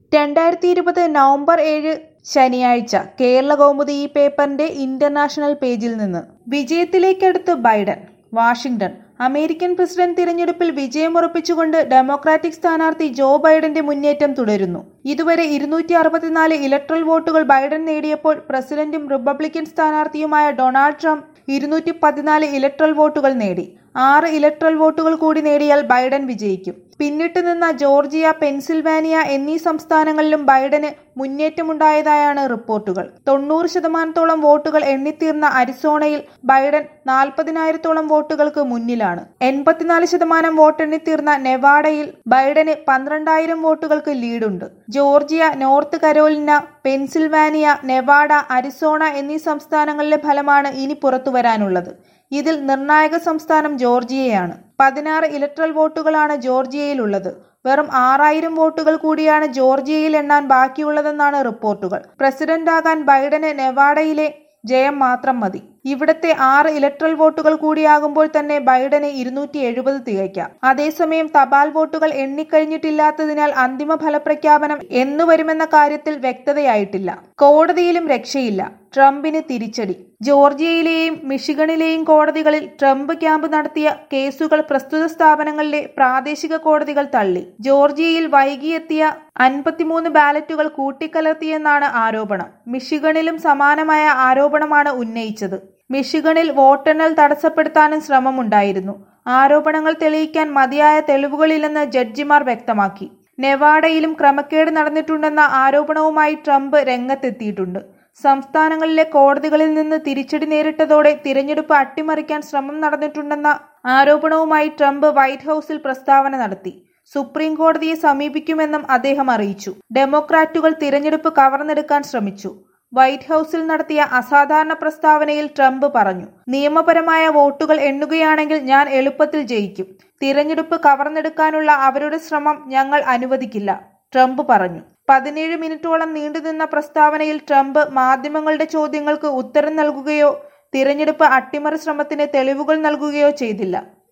രണ്ടായിരത്തി ഇരുപത് നവംബർ ഏഴ് ശനിയാഴ്ച കേരള കൗമുദി ഈ പേപ്പറിന്റെ ഇന്റർനാഷണൽ പേജിൽ നിന്ന് വിജയത്തിലേക്കടുത്ത് ബൈഡൻ വാഷിംഗ്ടൺ അമേരിക്കൻ പ്രസിഡന്റ് തിരഞ്ഞെടുപ്പിൽ വിജയമുറപ്പിച്ചുകൊണ്ട് ഡെമോക്രാറ്റിക് സ്ഥാനാർത്ഥി ജോ ബൈഡന്റെ മുന്നേറ്റം തുടരുന്നു ഇതുവരെ ഇരുന്നൂറ്റി അറുപത്തിനാല് ഇലക്ട്രൽ വോട്ടുകൾ ബൈഡൻ നേടിയപ്പോൾ പ്രസിഡന്റും റിപ്പബ്ലിക്കൻ സ്ഥാനാർത്ഥിയുമായ ഡൊണാൾഡ് ട്രംപ് ഇരുന്നൂറ്റി പതിനാല് ഇലക്ട്രൽ വോട്ടുകൾ നേടി ആറ് ഇലക്ട്രൽ വോട്ടുകൾ കൂടി നേടിയാൽ ബൈഡൻ വിജയിക്കും പിന്നിട്ട് നിന്ന ജോർജിയ പെൻസിൽവാനിയ എന്നീ സംസ്ഥാനങ്ങളിലും ബൈഡന് മുന്നേറ്റമുണ്ടായതായാണ് റിപ്പോർട്ടുകൾ തൊണ്ണൂറ് ശതമാനത്തോളം വോട്ടുകൾ എണ്ണിത്തീർന്ന അരിസോണയിൽ ബൈഡൻ നാൽപ്പതിനായിരത്തോളം വോട്ടുകൾക്ക് മുന്നിലാണ് എൺപത്തിനാല് ശതമാനം വോട്ടെണ്ണിത്തീർന്ന നെവാഡയിൽ ബൈഡന് പന്ത്രണ്ടായിരം വോട്ടുകൾക്ക് ലീഡുണ്ട് Georgia North Carolina Pennsylvania Nevada Arizona എന്നീ സംസ്ഥാനങ്ങളിലെ ഫലമാണ് ഇനി പുറത്തുവരാനുള്ളത് ഇതിൽ നിർണായക സംസ്ഥാനം ജോർജിയയാണ് പതിനാറ് ഇലക്ട്രൽ വോട്ടുകളാണ് ജോർജിയയിലുള്ളത് വെറും ആറായിരം വോട്ടുകൾ കൂടിയാണ് ജോർജിയയിൽ എണ്ണാൻ ബാക്കിയുള്ളതെന്നാണ് റിപ്പോർട്ടുകൾ പ്രസിഡന്റാകാൻ ബൈഡന് നെവാഡയിലെ ജയം മാത്രം മതി ഇവിടത്തെ ആറ് ഇലക്ട്രൽ വോട്ടുകൾ കൂടിയാകുമ്പോൾ തന്നെ ബൈഡന് ഇരുന്നൂറ്റി എഴുപത് തികയ്ക്കാം അതേസമയം തപാൽ വോട്ടുകൾ എണ്ണിക്കഴിഞ്ഞിട്ടില്ലാത്തതിനാൽ അന്തിമ ഫലപ്രഖ്യാപനം എന്നു വരുമെന്ന കാര്യത്തിൽ വ്യക്തതയായിട്ടില്ല കോടതിയിലും രക്ഷയില്ല ട്രംപിന് തിരിച്ചടി ജോർജിയയിലെയും മിഷിഗണിലെയും കോടതികളിൽ ട്രംപ് ക്യാമ്പ് നടത്തിയ കേസുകൾ പ്രസ്തുത സ്ഥാപനങ്ങളിലെ പ്രാദേശിക കോടതികൾ തള്ളി ജോർജിയയിൽ വൈകിയെത്തിയ അൻപത്തിമൂന്ന് ബാലറ്റുകൾ കൂട്ടിക്കലർത്തിയെന്നാണ് ആരോപണം മിഷിഗണിലും സമാനമായ ആരോപണമാണ് ഉന്നയിച്ചത് മിഷിഗണിൽ വോട്ടെണ്ണൽ തടസ്സപ്പെടുത്താനും ശ്രമമുണ്ടായിരുന്നു ആരോപണങ്ങൾ തെളിയിക്കാൻ മതിയായ തെളിവുകളില്ലെന്ന് ജഡ്ജിമാർ വ്യക്തമാക്കി നെവാഡയിലും ക്രമക്കേട് നടന്നിട്ടുണ്ടെന്ന ആരോപണവുമായി ട്രംപ് രംഗത്തെത്തിയിട്ടുണ്ട് സംസ്ഥാനങ്ങളിലെ കോടതികളിൽ നിന്ന് തിരിച്ചടി നേരിട്ടതോടെ തിരഞ്ഞെടുപ്പ് അട്ടിമറിക്കാൻ ശ്രമം നടന്നിട്ടുണ്ടെന്ന ആരോപണവുമായി ട്രംപ് വൈറ്റ് ഹൌസിൽ പ്രസ്താവന നടത്തി സുപ്രീം കോടതിയെ സമീപിക്കുമെന്നും അദ്ദേഹം അറിയിച്ചു ഡെമോക്രാറ്റുകൾ തിരഞ്ഞെടുപ്പ് കവർന്നെടുക്കാൻ ശ്രമിച്ചു വൈറ്റ് ഹൌസിൽ നടത്തിയ അസാധാരണ പ്രസ്താവനയിൽ ട്രംപ് പറഞ്ഞു നിയമപരമായ വോട്ടുകൾ എണ്ണുകയാണെങ്കിൽ ഞാൻ എളുപ്പത്തിൽ ജയിക്കും തിരഞ്ഞെടുപ്പ് കവർന്നെടുക്കാനുള്ള അവരുടെ ശ്രമം ഞങ്ങൾ അനുവദിക്കില്ല ട്രംപ് പറഞ്ഞു പതിനേഴ് മിനിറ്റോളം നീണ്ടുനിന്ന പ്രസ്താവനയിൽ ട്രംപ് മാധ്യമങ്ങളുടെ ചോദ്യങ്ങൾക്ക് ഉത്തരം നൽകുകയോ തിരഞ്ഞെടുപ്പ് അട്ടിമറി ശ്രമത്തിന് തെളിവുകൾ നൽകുകയോ ചെയ്തില്ല